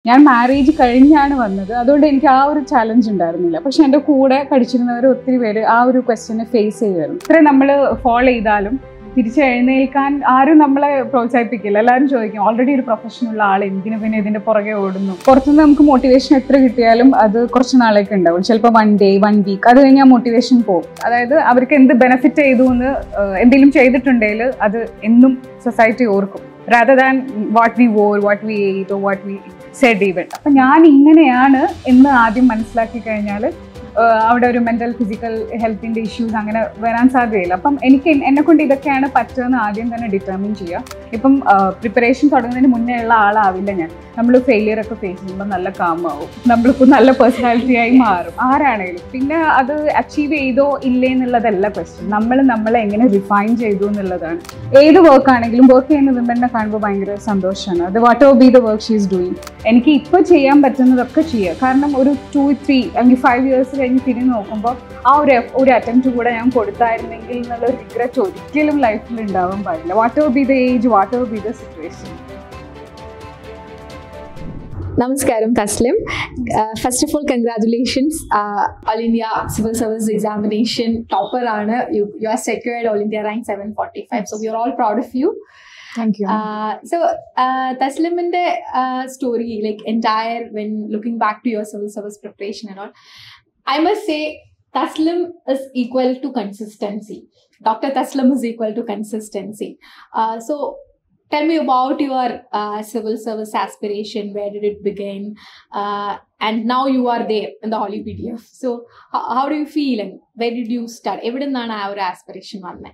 ഞാൻ മാരേജ് കഴിഞ്ഞാണ് വന്നത് അതുകൊണ്ട് എനിക്ക് ആ ഒരു ചലഞ്ച് ഉണ്ടായിരുന്നില്ല പക്ഷെ എൻ്റെ കൂടെ പഠിച്ചിരുന്നവർ ഒത്തിരി പേര് ആ ഒരു ക്വസ്റ്റ്യനെ ഫേസ് ചെയ്യുമായിരുന്നു ഇത്രയും നമ്മൾ ഫോളോ ചെയ്താലും തിരിച്ച് എഴുന്നേൽക്കാൻ ആരും നമ്മളെ പ്രോത്സാഹിപ്പിക്കില്ല എല്ലാവരും ചോദിക്കും ഓൾറെഡി ഒരു പ്രൊഫഷനുള്ള ആൾ എന്തിനു പിന്നെ ഇതിന്റെ പുറകെ ഓടുന്നു പുറത്തുനിന്ന് നമുക്ക് മോട്ടിവേഷൻ എത്ര കിട്ടിയാലും അത് കുറച്ച് നാളേക്ക് ഉണ്ടാവും ചിലപ്പോൾ വൺ ഡേ വൺ വീക്ക് അത് കഴിഞ്ഞാൽ മോട്ടിവേഷൻ പോകും അതായത് അവർക്ക് എന്ത് ബെനിഫിറ്റ് ചെയ്തു എന്ന് ഏഹ്, എന്തെങ്കിലും ചെയ്തിട്ടുണ്ടെങ്കിൽ അത് എന്നും സൊസൈറ്റി ഓർക്കും rather than what we wore what we ate or what we said even അപ്പം ഞാൻ ഇങ്ങനെയാണ് എന്ന് ആദ്യം മനസ്സിലാക്കി കഴിഞ്ഞാൽ അവിടെ ഒരു മെന്റൽ ഫിസിക്കൽ ഹെൽത്തിന്റെ ഇഷ്യൂസ് അങ്ങനെ വരാൻ സാധ്യതയില്ല അപ്പം എനിക്ക് എന്നെ കൊണ്ട് ഇതൊക്കെയാണ് പറ്റുമെന്ന് ആദ്യം തന്നെ ഡിറ്റർമിൻ ചെയ്യുക ഇപ്പം പ്രിപ്പറേഷൻ തുടങ്ങുന്നതിന് മുന്നേ ഉള്ള ആളാവില്ല ഞാൻ നമ്മൾ ഫെയിലിയർ ഒക്കെ ഫേസ് ചെയ്യുമ്പോൾ നല്ല കാമാവും നമ്മളിപ്പോൾ നല്ല പേഴ്സണാലിറ്റി ആയി മാറും ആരാണെങ്കിലും പിന്നെ അത് അച്ചീവ് ചെയ്തോ ഇല്ലേ എന്നുള്ളതല്ല ക്വസ്റ്റ്യൻ നമ്മൾ നമ്മളെ എങ്ങനെ റിഫൈൻ ചെയ്തു എന്നുള്ളതാണ് ഏത് വർക്ക് ആണെങ്കിലും വർക്ക് ചെയ്യുന്ന വിമനെ കാണുമ്പോൾ ഭയങ്കര സന്തോഷമാണ് അത് whatever be the work she's doing എനിക്ക് ഇപ്പോൾ ചെയ്യാൻ പറ്റുന്നതൊക്കെ ചെയ്യുക കാരണം ഒരു ടു ത്രീ അല്ലെങ്കിൽ ഫൈവ് ഇയേഴ്സ് കഴിഞ്ഞ് തിരിഞ്ഞ് നോക്കുമ്പോൾ ആ ഒരു എഫ്- ഒരു അറ്റംപ്റ്റ് കൂടെ ഞാൻ കൊടുത്തായിരുന്നെങ്കിൽ എന്നുള്ള റിഗ്രറ്റ് ഒരിക്കലും ലൈഫിൽ ഉണ്ടാവാൻ പാടില്ല whatever be the age whatever be the situation നമസ്കാരം Taslim first of all congratulations all India civil service examination topper ആണ് you you are secured all India rank seven forty five so you are all proud of you thank you so തസ്ലിമിന്റെ story like entire when looking back to your civil service preparation and all I must say Taslim is equal to consistency. Dr. Taslim is equal to consistency. Uh, so tell me about your uh, civil service aspiration. Where did it begin? Uh, and now you are there in the Holy PDF. So how, how do you feel and where did you start? എവിടെ നിന്നാണ് ആ ഒരു aspiration വന്നത്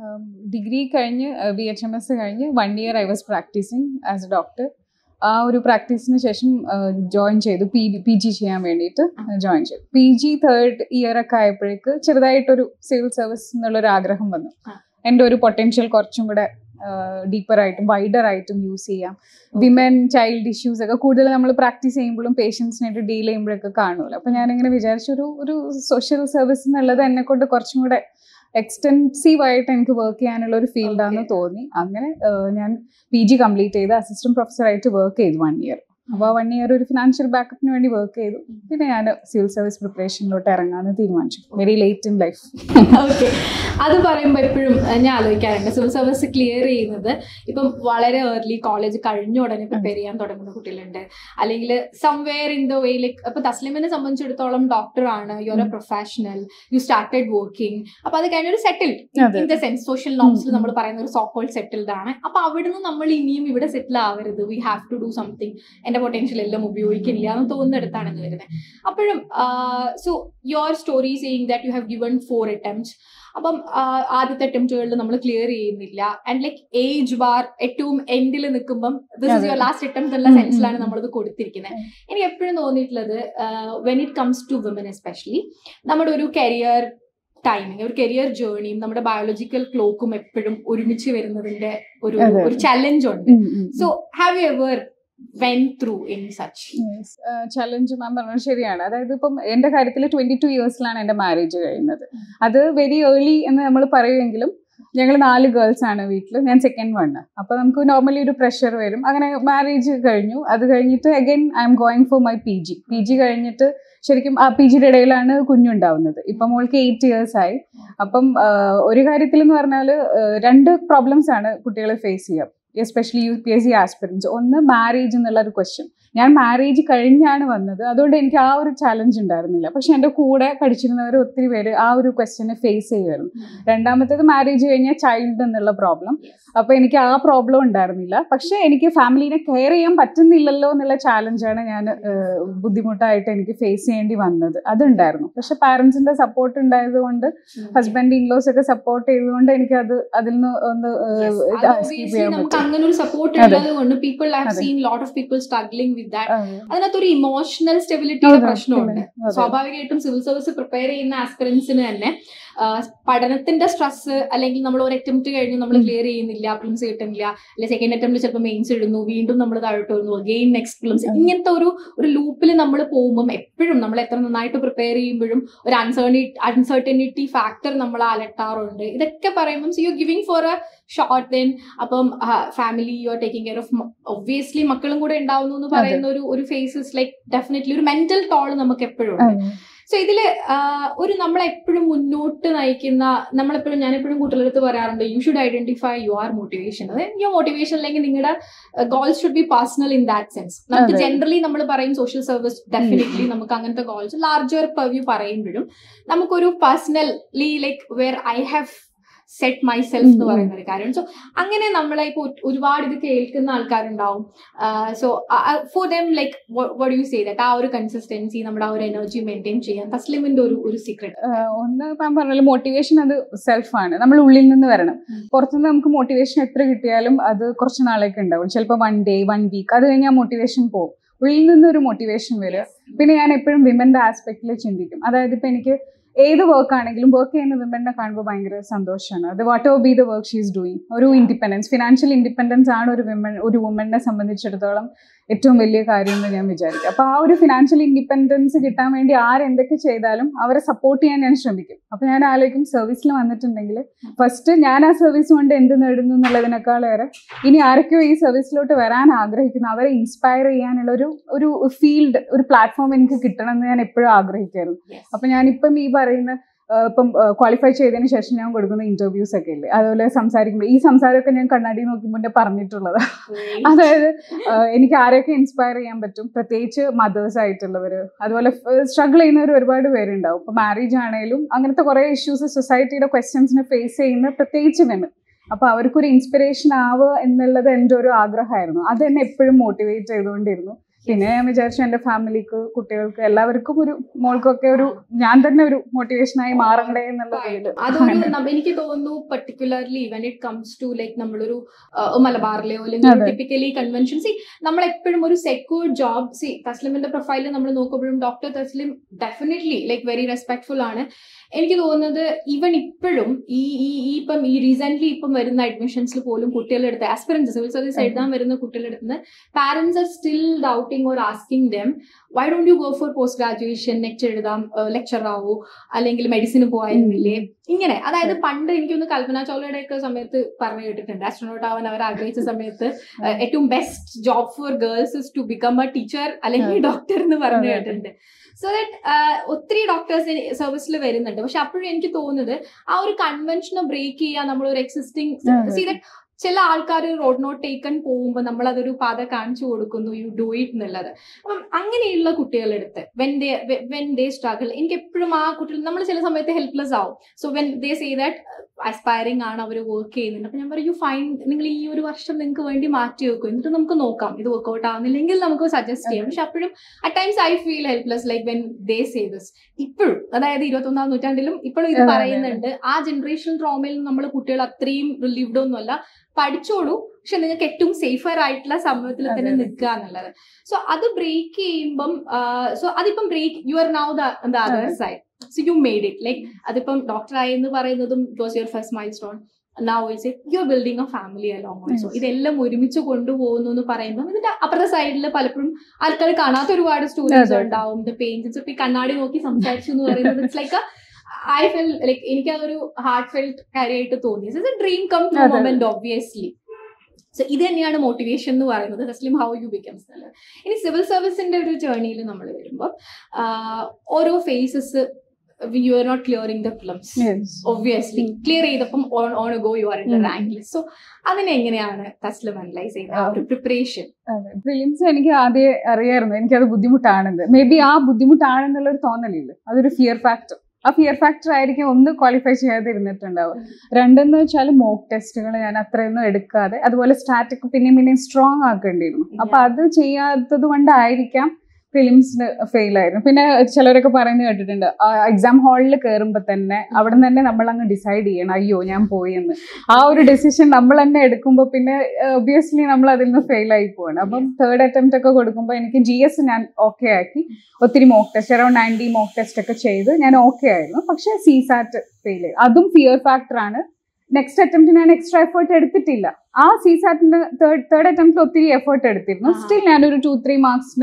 degree കഴിഞ്ഞ് B H M S കഴിഞ്ഞ് one year I was practising as a doctor ആ ഒരു പ്രാക്ടീസിന് ശേഷം ജോയിൻ ചെയ്തു പി പി ജി ചെയ്യാൻ വേണ്ടിയിട്ട് ജോയിൻ ചെയ്തു പി ജി തേർഡ് ഇയർ ഒക്കെ ആയപ്പോഴേക്ക് ചെറുതായിട്ടൊരു സിവിൽ സർവീസ് എന്നുള്ളൊരു ആഗ്രഹം വന്നു ആ. എൻ്റെ ഒരു പൊട്ടൻഷ്യൽ കുറച്ചും കൂടെ ഡീപ്പറായിട്ടും വൈഡർ ആയിട്ടും യൂസ് ചെയ്യാം വിമൻ ചൈൽഡ് ഇഷ്യൂസ് ഒക്കെ കൂടുതൽ നമ്മൾ പ്രാക്ടീസ് ചെയ്യുമ്പോഴും പേഷ്യൻസിനായിട്ട് ഡീൽ ചെയ്യുമ്പോഴൊക്കെ കാണുമല്ലോ അപ്പം ഞാനിങ്ങനെ വിചാരിച്ചു ഒരു ഒരു സോഷ്യൽ സർവീസ് എന്നുള്ളത് എന്നെ കൊണ്ട് കുറച്ചും കൂടെ എക്സ്റ്റെൻസീവ് ആയിട്ട് എനിക്ക് വർക്ക് ചെയ്യാനുള്ള ഒരു ഫീൽഡാണെന്ന് Okay. തോന്നി അങ്ങനെ ഏഹ്, ഞാൻ പി ജി കംപ്ലീറ്റ് ചെയ്ത് അസിസ്റ്റന്റ് പ്രൊഫസറായിട്ട് വർക്ക് ചെയ്തു വൺ ഇയർ അപ്പോൾ വൺ ഇയർ ഒരു ഫിനാൻഷ്യൽ ബാക്കപ്പിന് വേണ്ടി വർക്ക് ചെയ്തു പിന്നെ ഞാൻ സിവിൽ സർവീസ് പ്രിപ്പറേഷനിലോട്ട് ഇറങ്ങാമെന്ന് തീരുമാനിച്ചു very late in life okay അത് പറയുമ്പോൾ എപ്പോഴും ഞാൻ ആലോചിക്കാറുണ്ട് സിവിൽ സർവീസ് ക്ലിയർ ചെയ്യുന്നത് ഇപ്പം വളരെ ഏർലി കോളേജ് കഴിഞ്ഞ ഉടനെ പ്രിപ്പയർ ചെയ്യാൻ തുടങ്ങുന്ന കുട്ടികളുണ്ട് അല്ലെങ്കിൽ somewhere in the way like ഇപ്പൊ തസ്ലിമിനെ സംബന്ധിച്ചിടത്തോളം ഡോക്ടർ ആണ് you are a professional you started working അപ്പൊ അത് കഴിഞ്ഞ ഒരു സെറ്റിൽ അതെ. ഇൻ ദ സെൻസ് സോഷ്യൽ നോംസിൽ ഉം, ഉം. നമ്മൾ പറയുന്ന ഒരു സോക്കോൾ സെറ്റിൽഡ് ആണ് അപ്പൊ അവിടുന്ന് നമ്മൾ ഇനിയും ഇവിടെ സെറ്റിൽ ആവരുത് we have to do something എന്റെ പൊട്ടൻഷ്യൽ എല്ലാം ഉപയോഗിക്കില്ല എന്ന് തോന്നുന്നിടത്താണ് ഇത് വരുന്നത് അപ്പോഴും so your story saying that you have given four attempt അപ്പം ആ, ആദ്യത്തെ അറ്റംപ്റ്റുകളിൽ നമ്മൾ ക്ലിയർ ചെയ്യുന്നില്ല ആൻഡ് ലൈക്ക് ഏജ് ബാർ ഏറ്റവും എൻഡിൽ നിൽക്കുമ്പം ദിസ് ഇസ് അതെ. യുവർ ലാസ്റ്റ് അറ്റംപ്റ്റ് എന്നുള്ള ഉം, സെൻസിലാണ് ഉം. നമ്മളിത് കൊടുത്തിരിക്കുന്നത് എനിക്ക് എപ്പോഴും തോന്നിയിട്ടുള്ളത് when it comes to women especially നമ്മുടെ ഒരു കരിയർ ടൈമിങ് ഒരു കരിയർ ജേർണിയും നമ്മുടെ ബയോളജിക്കൽ ക്ലോക്കും എപ്പോഴും ഒരുമിച്ച് വരുന്നതിന്റെ ഒരു അതെ. ഒരു ചലഞ്ച് ഉണ്ട് so have you ever went through any such challenge ma'am പറഞ്ഞത് ശരിയാണ് അതായത് ഇപ്പം എൻ്റെ കാര്യത്തിൽ ട്വന്റി ടു ഇയേഴ്സിലാണ് എൻ്റെ മാരേജ് കഴിയുന്നത് അത് വെരി ഏർലി എന്ന് നമ്മൾ പറയുമെങ്കിലും ഞങ്ങൾ നാല് ഗേൾസ് ആണ് വീട്ടിൽ ഞാൻ സെക്കൻഡ് വണ് അപ്പൊ നമുക്ക് നോർമലി ഒരു പ്രഷർ വരും അങ്ങനെ മാരേജ് കഴിഞ്ഞു അത് കഴിഞ്ഞിട്ട് again I'm going for my P G P G കഴിഞ്ഞിട്ട് ശരിക്കും ആ പി ജിയുടെ ഇടയിലാണ് കുഞ്ഞുണ്ടാവുന്നത് ഇപ്പം മോൾക്ക് എയ്റ്റ് ഇയേഴ്സ് ആയി അപ്പം ആ, ഒരു കാര്യത്തിൽ എന്ന് പറഞ്ഞാൽ രണ്ട് പ്രോബ്ലംസ് ആണ് കുട്ടികൾ ഫേസ് ചെയ്യുക especially U P S C aspirants ഒന്ന് മാരേജ് എന്നുള്ള ഒരു ക്വസ്റ്റ്യൻ ഞാൻ മാരേജ് കഴിഞ്ഞാണ് വന്നത് അതുകൊണ്ട് എനിക്ക് ആ ഒരു ചലഞ്ച് ഉണ്ടായിരുന്നില്ല പക്ഷെ എൻ്റെ കൂടെ പഠിച്ചിരുന്നവർ ഒത്തിരി പേര് ആ ഒരു ക്വസ്റ്റ്യനെ ഫേസ് ചെയ്യുമായിരുന്നു രണ്ടാമത്തേത് മാരേജ് കഴിഞ്ഞാൽ ചൈൽഡ് എന്നുള്ള പ്രോബ്ലം അപ്പൊ എനിക്ക് ആ പ്രോബ്ലം ഉണ്ടായിരുന്നില്ല പക്ഷെ എനിക്ക് ഫാമിലിനെ കെയർ ചെയ്യാൻ പറ്റുന്നില്ലല്ലോ എന്നുള്ള ചാലഞ്ചാണ് ഞാൻ ബുദ്ധിമുട്ടായിട്ട് എനിക്ക് ഫേസ് ചെയ്യേണ്ടി വന്നത് അതുണ്ടായിരുന്നു പക്ഷെ പാരന്റ്സിന്റെ സപ്പോർട്ട് ഉണ്ടായത് കൊണ്ട് ഹസ്ബൻഡ് ഇൻലോസ് ഒക്കെ സപ്പോർട്ട് ചെയ്തുകൊണ്ട് എനിക്ക് അത് അതിൽ നിന്ന് ഒന്ന് എസ്കേപ്പ് ചെയ്യാൻ നമുക്ക് പറ്റും അങ്ങനെ ഒരു സപ്പോർട്ട് അതെ. ഉള്ളത് കൊണ്ട് പീപ്പിൾ ഹാവ് അതെ. Seen lot of people struggling with that അതെ. അതിനകത്തൊരു ഇമോഷണൽ സ്റ്റെബിലിറ്റിയുടെ അതെ, പ്രശ്നമുണ്ട് അതെ. സ്വാഭാവികമായിട്ടും സിവിൽ സർവീസ് പ്രിപ്പയർ ചെയ്യുന്ന ആസ്പിറൻസിന് തന്നെ ആ, പഠനത്തിന്റെ സ്ട്രെസ് അല്ലെങ്കിൽ നമ്മൾ ഒരു അറ്റംപ്റ്റ് കഴിഞ്ഞ് നമ്മൾ ഉം. ക്ലിയർ ചെയ്യുന്നില്ല പ്രിലിംസ് കിട്ടുന്നില്ല അല്ലെങ്കിൽ സെക്കൻഡ് അറ്റംപ്റ്റ് ചിലപ്പോൾ മെയിൻസ് ഇടുന്നു വീണ്ടും നമ്മൾ താഴോട്ട് വരുന്നു ഗെയിൻ നെക്സ്റ്റ് പ്രിലിംസ് ഉം. ഇങ്ങനത്തെ ഒരു ഒരു ലൂപ്പിൽ നമ്മൾ പോകുമ്പോൾ എപ്പോഴും നമ്മൾ എത്ര നന്നായിട്ട് പ്രിപ്പയർ ചെയ്യുമ്പോഴും ഒരു അൺസേർണി അൺസർട്ടനിറ്റി ഫാക്ടർ നമ്മൾ അലട്ടാറുണ്ട് ഇതൊക്കെ പറയുമ്പോൾ you giving for a short then അപ്പം family you are taking care of obviously മക്കളും കൂടെ ഉണ്ടാവുന്നു എന്ന് അതെ, പറയുന്ന ഒരു ഒരു ഫേസസ് ലൈക്ക് ഡെഫിനറ്റ്ലി ഒരു മെന്റൽ ടോൾ നമുക്ക് എപ്പോഴും ഉണ്ട് സോ ഇതില് ഒരു നമ്മളെപ്പോഴും മുന്നോട്ട് നയിക്കുന്ന നമ്മളെപ്പോഴും ഞാൻ എപ്പോഴും കുട്ടികളടുത്ത് പറയാറുണ്ട് you should identify your motivation അതായത് യുവർ മോട്ടിവേഷൻ അല്ലെങ്കിൽ നിങ്ങളുടെ goals should be personal in that sense നമുക്ക് അതെ. ജനറലി നമ്മൾ പറയും സോഷ്യൽ സർവീസ് ഡെഫിനറ്റ്ലി നമുക്ക് അങ്ങനത്തെ ഗോൾസ് ലാർജർ പെർവ്യൂ പറയുമ്പോഴും നമുക്കൊരു personally like where I have set myself എന്ന് ഉം. പറയുന്ന ഒരു കാര്യം സോ അങ്ങനെ നമ്മളെ ഇപ്പോൾ ഒരുപാട് ഇത് കേൾക്കുന്ന ആൾക്കാരുണ്ടാവും so for them like what you say that ആ ഒരു കൺസിസ്റ്റൻസി നമ്മുടെ ആ ഒരു എനർജി മെയിൻറ്റെയിൻ ചെയ്യാൻ തസ്ലിമിന്റെ ഒരു ഒരു സീക്രട്ട് ആഹ് ഒന്ന് ഞാൻ പറഞ്ഞല്ലോ മോട്ടിവേഷൻ അത് സെൽഫാണ് നമ്മൾ ഉള്ളിൽ നിന്ന് വരണം ഉം. പുറത്തുനിന്ന് നമുക്ക് മോട്ടിവേഷൻ എത്ര കിട്ടിയാലും അത് കുറച്ച് നാളേക്ക് ഉണ്ടാവും ചിലപ്പോൾ വൺ ഡേ വൺ വീക്ക് അത് കഴിഞ്ഞാൽ മോട്ടിവേഷൻ പോകും ഉള്ളിൽ നിന്ന് ഒരു മോട്ടിവേഷൻ വരിക പിന്നെ ഞാൻ എപ്പോഴും വിമന്റെ ആസ്പെക്റ്റിൽ ചിന്തിക്കും അതായത് ഇപ്പൊ എനിക്ക് ഏത് വർക്ക് ആണെങ്കിലും വർക്ക് ചെയ്യുന്ന വിമനെ കാണുമ്പോൾ ഭയങ്കര സന്തോഷമാണ് അത് whatever be the work she's doing ഒരു ഇൻഡിപെൻഡൻസ് ഫിനാൻഷ്യൽ ഇൻഡിപെൻഡൻസ് ആണ് ഒരു വിമൻ ഒരു വുമനെ സംബന്ധിച്ചിടത്തോളം ഏറ്റവും വലിയ കാര്യം എന്ന് ഞാൻ വിചാരിക്കും അപ്പൊ ആ ഒരു ഫിനാൻഷ്യൽ ഇൻഡിപെൻഡൻസ് കിട്ടാൻ വേണ്ടി ആരെന്തൊക്കെ ചെയ്താലും അവരെ സപ്പോർട്ട് ചെയ്യാൻ ഞാൻ ശ്രമിക്കും അപ്പൊ ഞാൻ ആലോചിക്കും സർവീസിൽ വന്നിട്ടുണ്ടെങ്കിൽ ഫസ്റ്റ് ഞാൻ ആ സർവീസ് കൊണ്ട് എന്ത് നേടുന്നു എന്നുള്ളതിനേക്കാളേറെ ഇനി ആരൊക്കെയോ ഈ സർവീസിലോട്ട് വരാൻ ആഗ്രഹിക്കുന്നു അവരെ ഇൻസ്പയർ ചെയ്യാനുള്ള ഒരു ഒരു ഫീൽഡ് ഒരു പ്ലാറ്റ്ഫോം എനിക്ക് കിട്ടണം എന്ന് ഞാൻ എപ്പോഴും ആഗ്രഹിക്കായിരുന്നു അപ്പൊ ഞാനിപ്പം ഈ പറയുന്ന ആ, ഇപ്പം ക്വാളിഫൈ ചെയ്തതിന് ശേഷം ഞാൻ കൊടുക്കുന്ന ഇന്റർവ്യൂസ് ഒക്കെ ഇല്ലേ അതുപോലെ സംസാരിക്കുമ്പോൾ ഈ സംസാരമൊക്കെ ഞാൻ കണ്ണാടി നോക്കി മുന്നേ പറഞ്ഞിട്ടുള്ളത് അതായത് ആ, എനിക്ക് ആരെയൊക്കെ ഇൻസ്പയർ ചെയ്യാൻ പറ്റും പ്രത്യേകിച്ച് മദേഴ്സ് ആയിട്ടുള്ളവർ അതുപോലെ സ്ട്രഗിൾ ചെയ്യുന്നവർ ഒരുപാട് പേരുണ്ടാവും ഇപ്പൊ മാരേജ് ആണെങ്കിലും അങ്ങനത്തെ കുറെ ഇഷ്യൂസ് സൊസൈറ്റിയുടെ ക്വസ്റ്റ്യൻസിനെ ഫേസ് ചെയ്യുന്ന പ്രത്യേകിച്ച് വിമൻ അപ്പൊ അവർക്കൊരു ഇൻസ്പിറേഷൻ ആവുക എന്നുള്ളത് എൻ്റെ ഒരു ആഗ്രഹമായിരുന്നു അത് എന്നെ എപ്പോഴും മോട്ടിവേറ്റ് ചെയ്തുകൊണ്ടിരുന്നു പിന്നെ ഞാൻ വിചാരിച്ചു എൻ്റെ ഫാമിലിക്ക് കുട്ടികൾക്ക് എല്ലാവർക്കും ഒരു മോൾക്കൊക്കെ ഒരു ഞാൻ തന്നെ ഒരു മോട്ടിവേഷനായി മാറണ്ടേ എന്നുള്ള ഇതില് അതൊരു നമ്മ- എനിക്ക് തോന്നുന്നു particularly when it comes to like നമ്മളൊരു ആ, മലബാറിലെയോ അല്ലെങ്കിൽ അതെ. ടിപ്പിക്കലി കൺവെൻഷൻ സി നമ്മൾ എപ്പോഴും ഒരു സെക്യൂർ ജോബ് സി തസ്ലിമിന്റെ പ്രൊഫൈലിൽ നമ്മൾ നോക്കുമ്പോഴും doctor Taslim definitely like very respectful ആണ് എനിക്ക് തോന്നുന്നത് ഈവൻ ഇപ്പോഴും ഈ ഈ ഈ ഇപ്പം ഈ റീസെന്റ് ഇപ്പം വരുന്ന അഡ്മിഷൻസിൽ പോലും കുട്ടികളെടുത്ത് ആസ്പിറൻസ് സിവിൽ സർവീസ് അതെ. എഴുതാൻ വരുന്ന കുട്ടികളെടുത്ത് parents are still doubting or asking them why don't you go for post graduation next എഴുതാം ലെക്ചർ ആവൂ അല്ലെങ്കിൽ മെഡിസിന് പോയിരുന്നില്ലേ ഇങ്ങനെ അതായത് പണ്ട് എനിക്കൊന്ന് കൽപ്പന ചൗളയുടെ ഒക്കെ സമയത്ത് പറഞ്ഞു കേട്ടിട്ടുണ്ട് ആസ്ട്രോണോട്ട് ആവാൻ അവർ ആഗ്രഹിച്ച സമയത്ത് ഏഹ്, ഏറ്റവും best job for girls is to become a teacher അല്ലെങ്കിൽ അതെ. ഡോക്ടർ എന്ന് പറഞ്ഞു അതെ, അതെ. കേട്ടിട്ടുണ്ട് സോ ദാറ്റ് ഒത്തിരി ഡോക്ടേഴ്സ് സർവീസിൽ വരുന്നുണ്ട് പക്ഷെ അപ്പോഴും എനിക്ക് തോന്നുന്നത് ആ ഒരു കൺവെൻഷനെ ബ്രേക്ക് ചെയ്യാൻ നമ്മൾ ഒരു എക്സിസ്റ്റിംഗ് അതെ. സീ ദാറ്റ് ചില ആൾക്കാർ റോഡ് നോട്ട് ടേക്കൺ പോകുമ്പോൾ നമ്മൾ അതൊരു പാത കാണിച്ചു കൊടുക്കുന്നു യു ഡു ഇറ്റ് എന്നുള്ളത് അപ്പം അങ്ങനെയുള്ള കുട്ടികളെടുത്ത് when they when they struggle എനിക്ക് എപ്പോഴും ആ കുട്ടികൾ നമ്മൾ ചില സമയത്ത് ഹെൽപ്ലെസ് ആവും so when they say that aspiring ആണ് അവർ വർക്ക് ചെയ്യുന്നുണ്ട് അപ്പൊ ഞാൻ പറയും യു ഫൈൻ നിങ്ങൾ ഈ ഒരു വർഷം നിങ്ങൾക്ക് വേണ്ടി മാറ്റി വെക്കും എന്നിട്ട് നമുക്ക് നോക്കാം ഇത് വർക്ക്ഔട്ട് ആവുന്നില്ലെങ്കിൽ നമുക്ക് സജസ്റ്റ് ചെയ്യാം പക്ഷെ അപ്പോഴും at times I feel helpless like when they say this ഇപ്പോഴും അതായത് ഇരുപത്തൊന്നാം നൂറ്റാണ്ടിലും ഇപ്പോഴും ഇത് അതെ, അതെ, പറയുന്നുണ്ട് ആ ജനറേഷൻ ട്രോമയിൽ നമ്മൾ കുട്ടികൾ അത്രയും റിലീവ്ഡ് ഒന്നുമല്ല പഠിച്ചോളൂ പക്ഷെ നിങ്ങൾക്ക് ഏറ്റവും സേഫർ ആയിട്ടുള്ള സമൂഹത്തിൽ അതെ, തന്നെ അതെ. നിൽക്കുക എന്നുള്ളത് സോ അത് ബ്രേക്ക് ചെയ്യുമ്പം സോ അതിപ്പം break you are now the other അതെ. Side so you made it like അതിപ്പം ഡോക്ടർ ആയി എന്ന് പറയുന്നതും it was your first milestone now it's you are building a family along also Yes. ഇതെല്ലാം ഒരുമിച്ച് കൊണ്ടുപോകുന്നു എന്ന് പറയുമ്പോൾ ഇതിന്റെ അപ്പുറത്തെ സൈഡിൽ പലപ്പോഴും ആൾക്കാർ കാണാത്ത ഒരുപാട് സ്റ്റോറീസ് അതെ, അതെ. ഉണ്ടാവും ദ പെയിൻസ് ഇപ്പൊ ഈ കണ്ണാടി നോക്കി സംസാരിച്ചു എന്ന് പറയുന്നത് it's like I felt like എനിക്ക് അതൊരു ഹാർട്ട് ഫെൽറ്റ് കാര്യമായിട്ട് തോന്നി it's a dream come true അതെ. മൊമെന്റ് ഒബ്വിയസ്ലി സോ ഇത് തന്നെയാണ് മോട്ടിവേഷൻ എന്ന് പറയുന്നത് തസ്ലിം ഹൗ യു ബിക്കംസ് എന്നുള്ളത് ഇനി സിവിൽ സർവീസിന്റെ ഒരു ജേർണിയിൽ നമ്മൾ വരുമ്പോൾ ഓരോ phases you are not clearing the prelims Yes. Obviously ഉം. ക്ലിയർ ചെയ്തപ്പം on on go you are in the ഉം. റാങ്ക് ലിസ്റ്റ് സോ അതിനെങ്ങനെയാണ് തസ്ലിം അനലൈസ് ചെയ്യുന്നത് ആ ഒരു പ്രിപ്പറേഷൻ അതെ പ്രിലിംസ് എനിക്ക് ആദ്യം അറിയായിരുന്നു എനിക്കത് ബുദ്ധിമുട്ടാണെന്ന് മേ ബി ആ ബുദ്ധിമുട്ടാണെന്നുള്ള ഒരു തോന്നലില്ല അതൊരു ഫിയർ ഫാക്ടർ ആ ഫിയർ ഫാക്ടർ ആയിരിക്കും ഒന്ന് ക്വാളിഫൈ ചെയ്യാതിരുന്നിട്ടുണ്ടാവും രണ്ടെന്ന് വെച്ചാൽ മോക്ക് ടെസ്റ്റുകൾ ഞാൻ അത്രയൊന്നും എടുക്കാതെ അതുപോലെ സ്റ്റാറ്റിക് പിന്നെയും പിന്നെയും സ്ട്രോങ് ആക്കേണ്ടിയിരുന്നു അപ്പൊ അത് ചെയ്യാത്തത് കൊണ്ടായിരിക്കാം പ്രിലിംസിന് ഫെയിൽ ആയിരുന്നു പിന്നെ ചിലരൊക്കെ പറയുന്നത് കേട്ടിട്ടുണ്ട് എക്സാം ഹാളിൽ കയറുമ്പോൾ തന്നെ അവിടെ നിന്ന് തന്നെ നമ്മൾ അങ്ങ് ഡിസൈഡ് ചെയ്യണം അയ്യോ ഞാൻ പോയി എന്ന് ആ ഒരു ഡെസിഷൻ നമ്മൾ തന്നെ എടുക്കുമ്പോൾ പിന്നെ ഒബിയസ്ലി നമ്മൾ അതിൽ നിന്ന് ഫെയിൽ ആയി പോവാണ് അപ്പം തേർഡ് അറ്റംപ്റ്റ് ഒക്കെ കൊടുക്കുമ്പോൾ എനിക്ക് ജി എസ് ഞാൻ ഓക്കെ ആക്കി ഒത്തിരി mock test around ninety mock test ഒക്കെ ചെയ്ത് ഞാൻ ഓക്കെ ആയിരുന്നു പക്ഷേ സി സാറ്റ് ഫെയിൽ ആയി അതും ഫിയർ ഫാക്ടർ ആണ് നെക്സ്റ്റ് അറ്റംപ്റ്റ് ഞാൻ എക്സ്ട്രാ എഫേർട്ട് എടുത്തിട്ടില്ല ആ സി സാറ്റിന്റെ തേർഡ് തേർഡ് അറ്റംപ്റ്റിൽ ഒത്തിരി എഫേർട്ട് എടുത്തിരുന്നു ആ. സ്റ്റിൽ ഞാനൊരു ടു ത്രീ മാർക്സിന്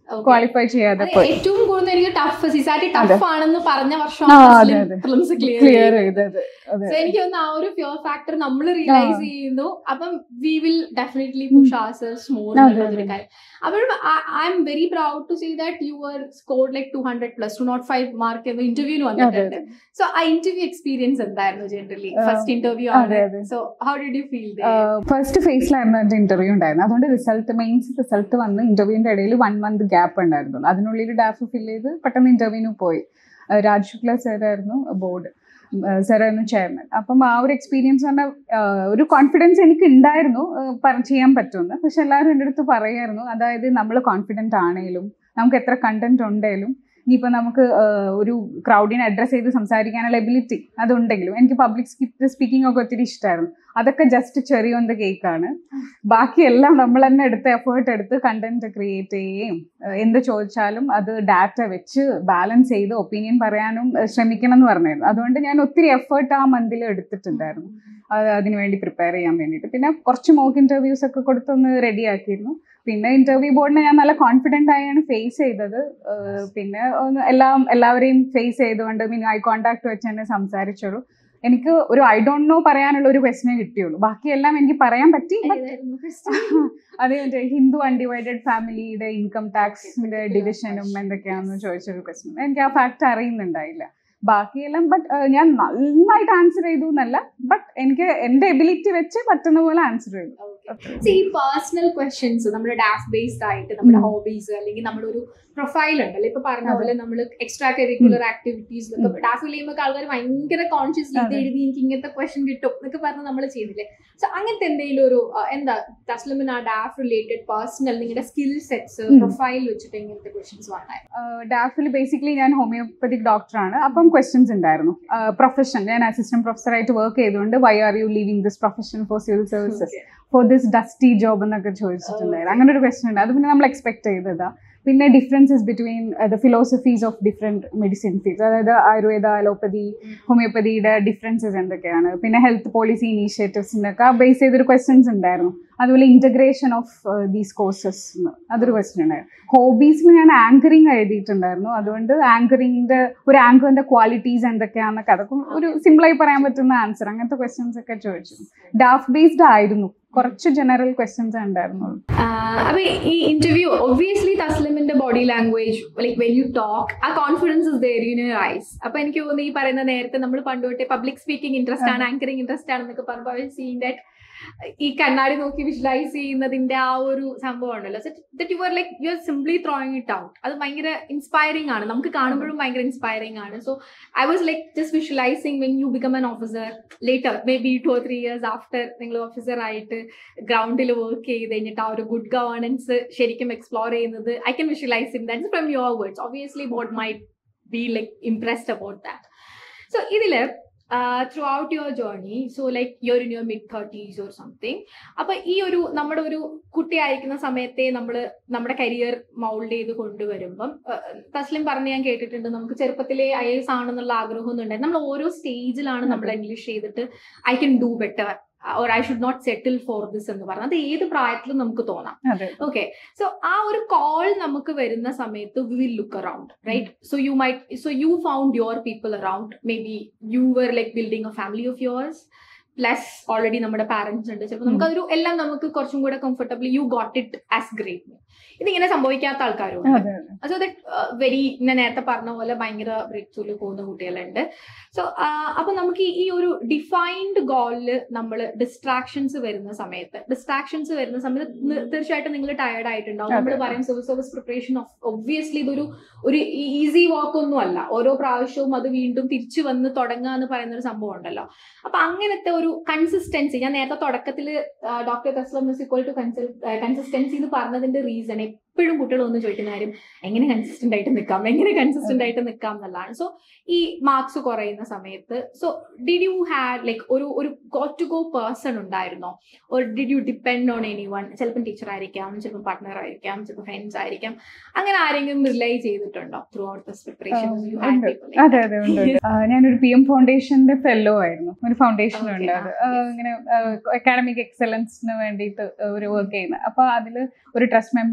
Okay. ക്വാളിഫൈ ചെയ്യാതെ അത് പോയി ഏറ്റവും കൂടുതൽ എനിക്ക് ടഫ് സിസാറ്റി അതെ. ടഫ് ആണെന്ന് പറഞ്ഞ ആ, അതെ, വർഷമാണ് അതെ. ഫിലിംസ് ക്ലിയർ ക്ലിയർ ചെയ്തത് അതെ സോ എനിക്ക് തോന്നുന്നു ആ ഒരു ഫിയർ ഫാക്ടർ നമ്മൾ റിയലൈസ് ആ. ചെയ്യുന്നു അപ്പം we will definitely push ourselves more അതെ, എന്നുള്ളൊരു അതെ. കാര്യം അപ്പോഴും I'm very proud to see that you are scored like two hundred plus two nought five mark എന്ന ഇന്റർവ്യൂവിന് അതെ വന്നിട്ടുണ്ട് സോ ആ ഇന്റർവ്യൂ എക്സ്പീരിയൻസ് എന്തായിരുന്നു ജനറലി ആ, ഫസ്റ്റ് ഇന്റർവ്യൂ അതെ, ആണ് അതെ. So how did you feel first ഫേസിലായിരുന്നു എന്റെ ഇന്റർവ്യൂ ഉണ്ടായിരുന്നത് അതുകൊണ്ട് റിസൾട്ട് മെയിൻസ് റിസൾട്ട് വന്ന് ഇന്റർവ്യൂവിന്റെ ഇടയിൽ വൺ മന്ത് ഗ്യാപ്പ് ഉണ്ടായിരുന്നുള്ളൂ അതിനുള്ളിൽ ഡാഫ് ഫിൽ ചെയ്ത് പെട്ടെന്ന് ഇന്റർവ്യൂവിന് പോയി ആ, രാജ് ശുക്ല സാറായിരുന്നു ബോർഡ് സാറായിരുന്നു ചെയർമാൻ അപ്പം ആ ഒരു എക്സ്പീരിയൻസ് പറഞ്ഞാൽ ആ, ഒരു കോൺഫിഡൻസ് എനിക്ക് ഉണ്ടായിരുന്നു ആ, പറ- ചെയ്യാൻ പറ്റുമെന്ന് പക്ഷെ എല്ലാവരും എൻ്റെ അടുത്ത് പറയായിരുന്നു അതായത് നമ്മൾ കോൺഫിഡൻ്റ് ആണേലും നമുക്ക് എത്ര കണ്ടന്റ് ഉണ്ടെങ്കിലും ഇനിയിപ്പോൾ നമുക്ക് ആ, ഒരു ക്രൗഡിനെ അഡ്രസ്സ് ചെയ്ത് സംസാരിക്കാനുള്ള എബിലിറ്റി അതുണ്ടെങ്കിലും എനിക്ക് പബ്ലിക് സ്പീക്കിംഗ് ഒക്കെ ഒത്തിരി ഇഷ്ടമായിരുന്നു അതൊക്കെ ജസ്റ്റ് ചെറിയ ഒന്ന് കേക്കാണ് ബാക്കിയെല്ലാം നമ്മൾ തന്നെ എടുത്ത് എഫേർട്ട് എടുത്ത് കണ്ടന്റ് ക്രിയേറ്റ് ചെയ്യുകയും ഏഹ് എന്ത് ചോദിച്ചാലും അത് ഡാറ്റ വെച്ച് ബാലൻസ് ചെയ്ത് ഒപ്പീനിയൻ പറയാനും ഏഹ് ശ്രമിക്കണം എന്ന് പറഞ്ഞായിരുന്നു അതുകൊണ്ട് ഞാൻ ഒത്തിരി എഫേർട്ട് ആ മന്തിൽ എടുത്തിട്ടുണ്ടായിരുന്നു അത് അതിനുവേണ്ടി പ്രിപ്പയർ ചെയ്യാൻ വേണ്ടിയിട്ട് പിന്നെ കുറച്ച് മോക്ക് ഇന്റർവ്യൂസ് ഒക്കെ കൊടുത്തൊന്ന് റെഡി ആക്കിയിരുന്നു പിന്നെ ഇന്റർവ്യൂ ബോർഡിനെ ഞാൻ നല്ല കോൺഫിഡൻ്റ് ആയാണ് ഫേസ് ചെയ്തത് ഏഹ് പിന്നെ ഒന്ന് എല്ലാം എല്ലാവരെയും ഫേസ് ചെയ്തുകൊണ്ട് മീൻ ഐ കോണ്ടാക്ട് വെച്ച് തന്നെ സംസാരിച്ചോളൂ എനിക്ക് ഒരു ഐ ഡോണ്ട് നോ പറയാനുള്ള ഒരു ക്വസ്റ്റിനെ കിട്ടിയുള്ളൂ ബാക്കിയെല്ലാം എനിക്ക് പറയാൻ പറ്റി but അത് മറ്റേ ഹിന്ദു അൺഡിവൈഡഡ് ഫാമിലിയുടെ ഇൻകം ടാക്സിന്റെ ഡിവിഷനും എന്തൊക്കെയാണെന്ന് ചോദിച്ചൊരു ക്വസ്റ്റ്യൻ എനിക്ക് ആ ഫാക്ട് അറിയുന്നുണ്ടായില്ല ബാക്കിയെല്ലാം ബട്ട് ഞാൻ നന്നായിട്ട് ആൻസർ ചെയ്തു എന്നല്ല ബട്ട് എനിക്ക് എന്റെ എബിലിറ്റി വെച്ച് പറ്റുന്ന പോലെ ആൻസർ ചെയ്തു ഈ പേഴ്സണൽ ക്വസ്റ്റ്യൻസ് നമ്മുടെ ഡാഫ് ബേസ്ഡ് ആയിട്ട് നമ്മുടെ ഉം. ഹോബീസ് അല്ലെങ്കിൽ നമ്മുടെ ഒരു പ്രൊഫൈൽ ഉണ്ടല്ലോ ഇപ്പൊ പറഞ്ഞ അതെ. പോലെ നമ്മൾ എക്സ്ട്രാ കരിക്കുലർ ആക്ടിവിറ്റീസിലൊക്കെ ഡാഫ് ചെയ്യുമ്പോൾ ആൾക്കാർ ഭയങ്കര കോൺഷ്യസ്ലി ഇത് അതെ. എഴുതി എനിക്ക് ഇങ്ങനത്തെ ക്വസ്റ്റ്യൻ കിട്ടും എന്നൊക്കെ പറഞ്ഞ് നമ്മൾ ചെയ്യുന്നില്ലേ സോ അങ്ങനത്തെ എന്തെങ്കിലും ഒരു ആ, എന്താ തസ്ലിമിന് ആ ഡാഫ് റിലേറ്റഡ് പേഴ്സണൽ നിങ്ങളുടെ സ്കിൽ സെറ്റ്സ് ഉം. പ്രൊഫൈൽ വെച്ചിട്ട് ഇങ്ങനത്തെ ക്വസ്റ്റ്യൻസ് വന്നായിരുന്നു ഡാഫിൽ ബേസിക്കലി ഞാൻ ഹോമിയോപ്പതിക് ഡോക്ടറാണ് അപ്പം ക്വസ്റ്റ്യൻസ് ഉണ്ടായിരുന്നു പ്രൊഫഷൻ ഞാൻ അസിസ്റ്റന്റ് പ്രൊഫസറായിട്ട് വർക്ക് ചെയ്തുകൊണ്ട് why are you leaving this profession for civil services for this dusty job എന്നൊക്കെ ചോദിച്ചിട്ടുണ്ടായിരുന്നു അങ്ങനെ ഒരു ക്വസ്റ്റ്യൻ ഉണ്ട് അത് പിന്നെ നമ്മൾ എക്സ്പെക്ട് ചെയ്തതാ പിന്നെ differences between the philosophies of different medicine fields അതായത് ആയുർവേദ അലോപ്പതി ഹോമിയോപ്പതിയുടെ ഡിഫറൻസസ് എന്തൊക്കെയാണ് പിന്നെ ഹെൽത്ത് പോളിസി ഇനീഷ്യേറ്റീവ്സിനൊക്കെ ബേസ് ചെയ്തൊരു ക്വസ്റ്റ്യൻസ് ഉണ്ടായിരുന്നു അതുപോലെ ഇന്റഗ്രേഷൻ ഓഫ് ദീസ് കോഴ്സസ് അതൊരു ക്വസ്റ്റ്യൻ ഉണ്ടായിരുന്നു ഹോബീസിൽ ഞാൻ ആങ്കറിങ് എഴുതിയിട്ടുണ്ടായിരുന്നു അതുകൊണ്ട് ആങ്കറിങ്ങിന്റെ ഒരു ആങ്കറിന്റെ ക്വാളിറ്റീസ് എന്തൊക്കെയാണെന്നൊക്കെ അതൊക്കെ ഒരു സിമ്പിളായി പറയാൻ പറ്റുന്ന ആൻസർ അങ്ങനത്തെ ക്വസ്റ്റ്യൻസ് ഒക്കെ ചോദിച്ചു ഡാഫ് ബേസ്ഡ് ആയിരുന്നു കുറച്ച് ജനറൽ ക്വസ്റ്റ്യൻസ് ഉണ്ടായിരുന്നുള്ളൂ അപ്പൊ ഈ ഇന്റർവ്യൂ ഒബ്വിയസ്ലി തസ്ലിമിന്റെ body language like when you talk ആ confidence is there your eyes അപ്പൊ എനിക്ക് തോന്നുന്നു ഈ പറയുന്ന നേരത്തെ നമ്മൾ പണ്ട് തൊട്ടേ പബ്ലിക് സ്പീക്കിംഗ് ഇൻട്രസ്റ്റ് ആണ് ആങ്കറിംഗ് ഇൻട്രസ്റ്റ് ആണെന്നൊക്കെ പറയുമ്പോൾ സീൻ ദാറ്റ് ഈ കണ്ണാടി നോക്കി വിഷ്വലൈസ് ചെയ്യുന്നതിന്റെ ആ ഒരു സംഭവം ഉണ്ടല്ലോ that you are like you are simply throwing it out അത് ഭയങ്കര ഇൻസ്പയറിംഗ് ആണ് നമുക്ക് കാണുമ്പോഴും ഭയങ്കര ഇൻസ്പയറിംഗ് ആണ് so I was like just visualising when you become an officer later may be two or three years after നിങ്ങൾ officer ആയിട്ട് ഗ്രൗണ്ടിൽ വർക്ക് ചെയ്ത് കഴിഞ്ഞിട്ട് ആ ഒരു ഗുഡ് ഗവേണൻസ് ശരിക്കും എക്സ്പ്ലോർ ചെയ്യുന്നത് I can visualise in that from your words obviously both my be like impressed about that so ഇതില് throughout your journey so like your in your mid thirties or something അപ്പൊ ഈ ഒരു നമ്മുടെ ഒരു കുട്ടിയായിരിക്കുന്ന സമയത്തെ നമ്മൾ നമ്മുടെ കരിയർ മൗൾഡ് ചെയ്ത് കൊണ്ടുവരുമ്പം അഹ് തസ്ലിം പറഞ്ഞ് ഞാൻ കേട്ടിട്ടുണ്ട് നമുക്ക് ചെറുപ്പത്തിലെ ഐ എസ് ആണെന്നുള്ള ആഗ്രഹം ഒന്നും ഉണ്ടായി നമ്മൾ ഓരോ സ്റ്റേജിലാണ് നമ്മൾ ഇംഗ്ലീഷ് ചെയ്തിട്ട് I can do better or I should not settle for this എന്ന് പറഞ്ഞാൽ അത് ഏത് പ്രായത്തിലും നമുക്ക് തോന്നാം അതെ ഓക്കെ സോ ആ ഒരു കോൾ നമുക്ക് വരുന്ന സമയത്ത് we will look around right so you might so you found your people around may be you were like building a family of yours plus already നമ്മുടെ പാരന്റ്സ് ഉണ്ട് ചിലപ്പോൾ നമുക്ക് അതൊരു എല്ലാം നമുക്ക് കുറച്ചും കൂടെ comfortably you got it as great ഇതിങ്ങനെ സംഭവിക്കാത്ത ആൾക്കാരും അതെ അതെ സോ ദറ്റ് വെരി ഞാൻ നേരത്തെ പറഞ്ഞ പോലെ ഭയങ്കര ബ്രേക്ക് ത്രൂല് പോകുന്ന കുട്ടികളുണ്ട് സോ അപ്പൊ നമുക്ക് ഈ- ഈ ഒരു ഡിഫൈൻഡ് ഗോളില് നമ്മൾ ഡിസ്ട്രാക്ഷൻസ് വരുന്ന സമയത്ത് ഡിസ്ട്രാക്ഷൻസ് വരുന്ന സമയത്ത് നി- തീർച്ചയായിട്ടും നിങ്ങൾ ടയർഡ് ആയിട്ടുണ്ടാവും നമ്മൾ അതെ. പറയും civil service preparation of obviously ഇതൊരു ഒരു ഈസി വാക്ക് ഒന്നും അല്ല ഓരോ പ്രാവശ്യവും അത് വീണ്ടും തിരിച്ചു വന്ന് തുടങ്ങുക എന്ന് പറയുന്ന ഒരു സംഭവം ഉണ്ടല്ലോ അപ്പൊ അങ്ങനത്തെ ഒരു കൺസിസ്റ്റൻസി ഞാൻ നേരത്തെ തുടക്കത്തിൽ doctor Taslim is equal to consistency എന്ന് പറഞ്ഞതിന്റെ റീസൺ എപ്പോഴും കുട്ടികൾ ഒന്ന് ചോദിക്കുന്ന കാര്യം എങ്ങനെ കൺസിസ്റ്റന്റ് ആയിട്ട് നിൽക്കാം എങ്ങനെ കൺസിസ്റ്റന്റ് ആയിട്ട് നിൽക്കാം എന്നുള്ളതാണ് സോ ഈ മാർക്സ് കുറയുന്ന സമയത്ത് so did you had like ഒരു ഒരു ഗോട്ട് ടു ഗോ പേഴ്സൺ ഉണ്ടായിരുന്നോ or did you depend on anyone ചിലപ്പം ടീച്ചർ ആയിരിക്കാം ചിലപ്പോൾ പാർട്ട്ണർ ആയിരിക്കാം ചിലപ്പോൾ ഫ്രണ്ട്സ് ആയിരിക്കാം അങ്ങനെ ആരെങ്കിലും റിലൈ ചെയ്തിട്ടുണ്ടോ ത്രൂ ഔട്ട് ദിസ് പ്രിപ്പറേഷൻ ആ, ഉണ്ട്. അതെ അതെ ഉണ്ട് ഉണ്ട്. ആ, ഞാനൊരു പി എം ഫൗണ്ടേഷന്റെ ഫെല്ലോ ആയിരുന്നു ഒരു ഫൗണ്ടേഷൻ Okay, ഉണ്ട് അത് ആ, ആ, yes. ഇങ്ങനെ അക്കാഡമിക് എക്സലൻസിന് വേണ്ടിയിട്ട് ഒരു വർക്ക് ചെയ്യുന്നത് അപ്പൊ അതിൽ ഒരു ട്രസ്റ്റ് മെമ്പർ ഉണ്ടായിരുന്നു